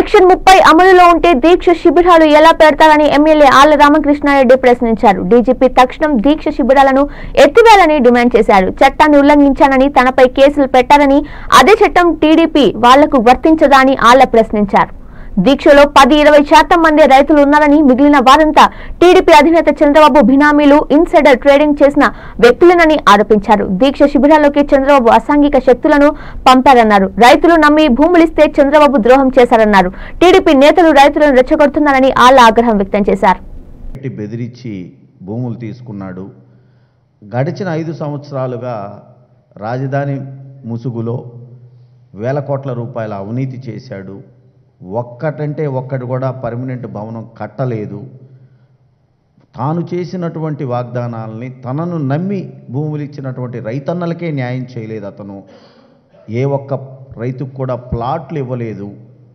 section ముప్పై అమలులో ఉంటే దీక్ష శిబిరాలు ఎలా పెడతారని ఎమ్మెల్యే ఆళ్ల రామకృష్ణారెడ్డి ప్రశ్నించారు డీజీపీ తక్షణం దీక్ష శిబిరాలను ఎత్తివేయాలని డిమాండ్ చేశారు చట్టాన్ని ఉల్లంఘించానని తనపై కేసులు పెట్టారని అదే చట్టం టీడీపీ వాళ్లకు వర్తించదా అని ఆళ్ల ప్రశ్నించారు దీక్షలో పది ఇరవై శాతం మంది రైతులు ఉన్నారని మిగిలిన వారంతా టీడీపీ అధినేత చంద్రబాబు బినామీలు ఇన్సైడర్ ట్రేడింగ్ చేసిన వ్యక్తులనని ఆరోపించారు దీక్ష శిబిరాల్లోకి చంద్రబాబు అసాంఘిక శక్తులను పంపారన్నారు రైతులు నమ్మి భూములిస్తే చంద్రబాబు ద్రోహం చేశారన్నారు టీడీపీ నేతలు రైతులను రెచ్చగొడుతున్నారని ఆళ్ల ఆగ్రహం వ్యక్తం చేశారు పెట్టి బెదిరించి భూములు తీసుకున్నాడు గడిచిన ఐదు సంవత్సరాలుగా రాజధాని ముసుగులో వేల కోట్ల రూపాయల అవినీతి చేశాడు ఒక్కటంటే ఒక్కటి కూడా పర్మనెంట్ భవనం కట్టలేదు తాను చేసినటువంటి వాగ్దానాలని తనను నమ్మి భూములు ఇచ్చినటువంటి రైతన్నలకే న్యాయం చేయలేదు అతను ఏ ఒక్క రైతుకు కూడా ప్లాట్లు ఇవ్వలేదు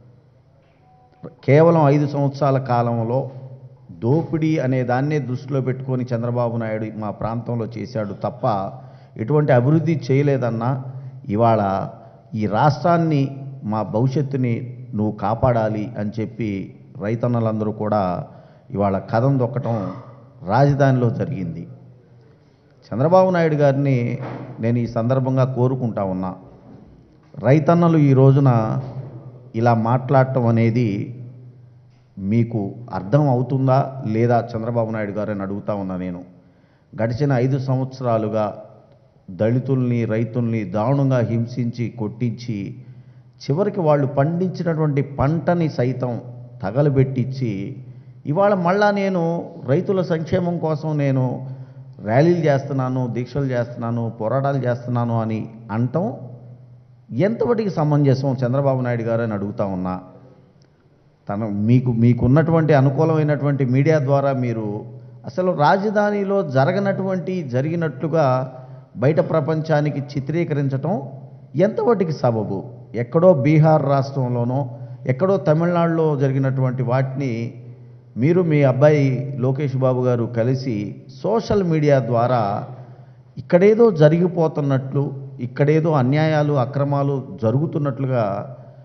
కేవలం ఐదు సంవత్సరాల కాలంలో దోపిడీ అనే దాన్నే దృష్టిలో పెట్టుకొని చంద్రబాబు నాయుడు మా ప్రాంతంలో చేశాడు తప్ప ఎటువంటి అభివృద్ధి చేయలేదన్నా ఇవాళ ఈ రాష్ట్రాన్ని మా భవిష్యత్తుని నువ్వు కాపాడాలి అని చెప్పి రైతన్నలందరూ కూడా ఇవాళ కథం దొక్కటం రాజధానిలో జరిగింది చంద్రబాబు నాయుడు గారిని నేను ఈ సందర్భంగా కోరుకుంటా ఉన్నా రైతన్నలు ఈ రోజున ఇలా మాట్లాడటం అనేది మీకు అర్థం అవుతుందా లేదా చంద్రబాబు నాయుడు గారు అని అడుగుతా ఉన్నా నేను గడిచిన ఐదు సంవత్సరాలుగా దళితుల్ని రైతుల్ని దారుణంగా హింసించి కొట్టించి చివరికి వాళ్ళు పండించినటువంటి పంటని సైతం తగలబెట్టించి ఇవాళ మళ్ళా నేను రైతుల సంక్షేమం కోసం నేను ర్యాలీలు చేస్తున్నాను దీక్షలు చేస్తున్నాను పోరాటాలు చేస్తున్నాను అని అంటం ఎంతవరకు సమంజసం చంద్రబాబు నాయుడు గారు అని అడుగుతా ఉన్నా తన మీకు మీకున్నటువంటి అనుకూలమైనటువంటి మీడియా ద్వారా మీరు అసలు రాజధానిలో జరగనటువంటి జరిగినట్లుగా బయట ప్రపంచానికి చిత్రీకరించటం ఎంతవరకు సబబు ఎక్కడో బీహార్ రాష్ట్రంలోనో ఎక్కడో తమిళనాడులో జరిగినటువంటి వాటిని మీరు మీ అబ్బాయి లోకేష్ బాబు గారు కలిసి సోషల్ మీడియా ద్వారా ఇక్కడేదో జరిగిపోతున్నట్లు ఇక్కడేదో అన్యాయాలు అక్రమాలు జరుగుతున్నట్లుగా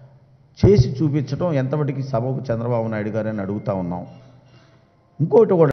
చేసి చూపించడం ఎంతవరకు సబబు చంద్రబాబు నాయుడు గారని అడుగుతా ఉన్నాం ఇంకోటి కూడా